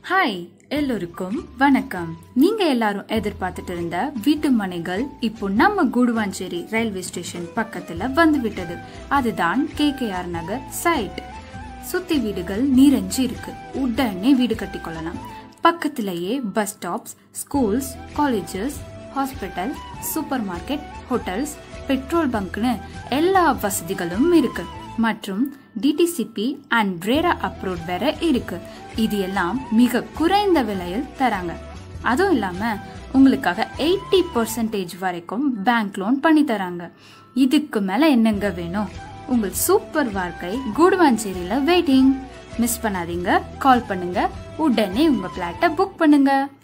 hi எல்லோருக்கும் வணக்கம் நீங்க எல்லாரும் எதிர்பார்த்துட்டு இருந்த வீட்டு மனைகள் இப்போ நம்ம கூடுவாஞ்சேரி ரயில்வே ஸ்டேஷன் பக்கத்துல வந்து விட்டது அதுதான் கேகேஆர் நகர் சைட் சுத்தி வீடுகள் நீரஞ்சி இருக்கு உடனே வீடு கட்டி கொள்ளலாம் பக்கத்திலேயே bus stops schools colleges hospital super market hotels petrol பங்க்னு எல்லா வசதிகளும் இருக்கு மற்றும் டிடிசிபி அண்ட் ரேரா அப்ரூவ் வேற இருக்கு இது எல்லாம் மிக குறைந்த விலையில் தராங்க அதுவும் இல்லாம உங்களுக்காக எயிட்டி பர்சன்டேஜ் வரைக்கும் பேங்க் லோன் பண்ணி தராங்க இதுக்கு மேல என்னங்க வேணும் உங்கள் சூப்பர் வாழ்க்கை கூடுவாஞ்சேரியில வெயிட்டிங் மிஸ் பண்ணாதீங்க கால் பண்ணுங்க உடனே உங்க பிளாட்டை புக் பண்ணுங்க